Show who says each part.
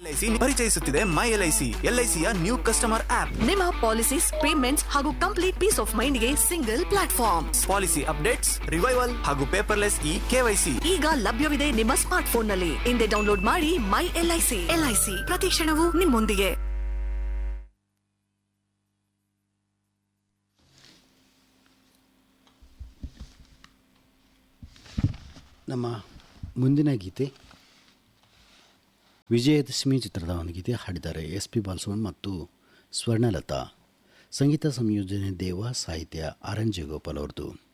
Speaker 1: LIC ಪರಿಚಯಿಸುತ್ತಿದೆ my LIC ಎಲ್ಐಸಿಯ new customer app
Speaker 2: ನಿಮ್ಮ ಪಾಲಿಸೀಸ್ ಪೇಮೆಂಟ್ಸ್ ಹಾಗೂ ಕಂಪ್ಲೀಟ್ ಪೀಸ್ ಆಫ್ ಮೈಂಡ್ಗೆ single platform
Speaker 1: policy updates revival ಹಾಗೂ ಪೇಪರ್ಲೆಸ್ ಇ ಕೆವೈಸಿ
Speaker 2: ಈಗ ಲಭ್ಯವಿದೆ ನಿಮ್ಮ ಸ್ಮಾರ್ಟ್ ಫೋನ್ನಲ್ಲಿ ಹಿಂದೆ ಡೌನ್ಲೋಡ್ ಮಾಡಿ ಮೈ ಎಲ್ಐಸಿ ಎಲ್ಐಸಿ ಪ್ರತಿ ಕ್ಷಣವೂ ನಿಮ್ಮೊಂದಿಗೆ
Speaker 3: ನಮ್ಮ ಮುಂದಿನ ಗೀತೆ ವಿಜಯದಶಮಿ ಚಿತ್ರದ ಒಂದು ಗೀತೆ ಹಾಡಿದ್ದಾರೆ ಎಸ್ ಪಿ ಬಾಲಸುವನ್ ಮತ್ತು ಸ್ವರ್ಣಲತಾ ಸಂಗೀತ ಸಂಯೋಜನೆ ದೇವ ಸಾಹಿತ್ಯ ಆರ್ ಎನ್ ಜಯಗೋಪಾಲ್ ಅವ್ರದ್ದು